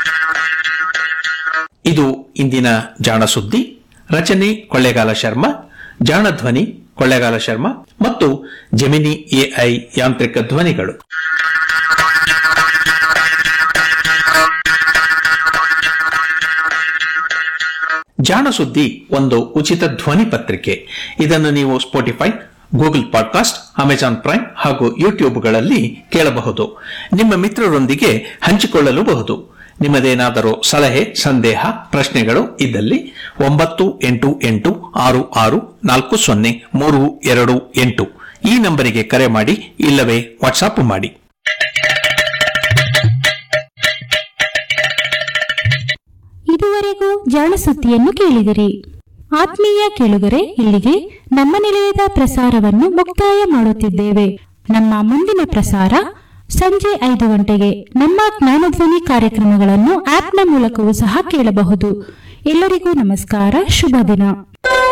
ಇದು ಇಂದಿನ ಜಾಣ ಸುದ್ದಿ ರಚನೆ ಕೊಳ್ಳೇಗಾಲ ಶರ್ಮಾ ಜಾಣ ಧ್ವನಿ ಕೊಳ್ಳೇಗಾಲ ಶರ್ಮಾ ಮತ್ತು ಜೆಮಿನಿ ಎಐ ಯಾಂತ್ರಿಕ ಧ್ವನಿಗಳು ಜಾಣ ಸುದ್ದಿ ಒಂದು ಉಚಿತ ಧ್ವನಿ ಪತ್ರಿಕೆ ಇದನ್ನು ನೀವು Spotify Google podcast Amazon Prime ಹಾಗೂ ಯೂಟ್ಯೂಬ್ಗಳಲ್ಲಿ ಕೇಳಬಹುದು ನಿಮ್ಮ ಮಿತ್ರರೊಂದಿಗೆ ಹಂಚಿಕೊಳ್ಳಲೂಬಹುದು ನಿಮ್ಮದೇನಾದರೂ ಸಲಹೆ ಸಂದೇಹ ಪ್ರಶ್ನೆಗಳು ಇದ್ದಲ್ಲಿ ಒಂಬತ್ತು ಎಂಟು ಎಂಟು ಆರು ಆರು ನಾಲ್ಕು ಸೊನ್ನೆ ಮೂರು ಎರಡು ಎಂಟು ಈ ನಂಬರಿಗೆ ಕರೆ ಮಾಡಿ ಇಲ್ಲವೇ ವಾಟ್ಸಾಪ್ ಮಾಡಿ ಇದುವರೆಗೂ ಜಾಣಸುದ್ದಿಯನ್ನು ಕೇಳಿದಿರಿ ಆತ್ಮೀಯ ಕೇಳುಗರೆ ಇಲ್ಲಿಗೆ ನಮ್ಮ ನಿಲಯದ ಪ್ರಸಾರವನ್ನು ಮುಕ್ತಾಯ ಮಾಡುತ್ತಿದ್ದೇವೆ ನಮ್ಮ ಮುಂದಿನ ಪ್ರಸಾರ ಸಂಜೆ ಐದು ಗಂಟೆಗೆ ನಮ್ಮ ಜ್ಞಾನಧ್ವನಿ ಕಾರ್ಯಕ್ರಮಗಳನ್ನು ಆಪ್ನ ಮೂಲಕವೂ ಸಹ ಕೇಳಬಹುದು ಎಲ್ಲರಿಗೂ ನಮಸ್ಕಾರ ಶುಭ ದಿನ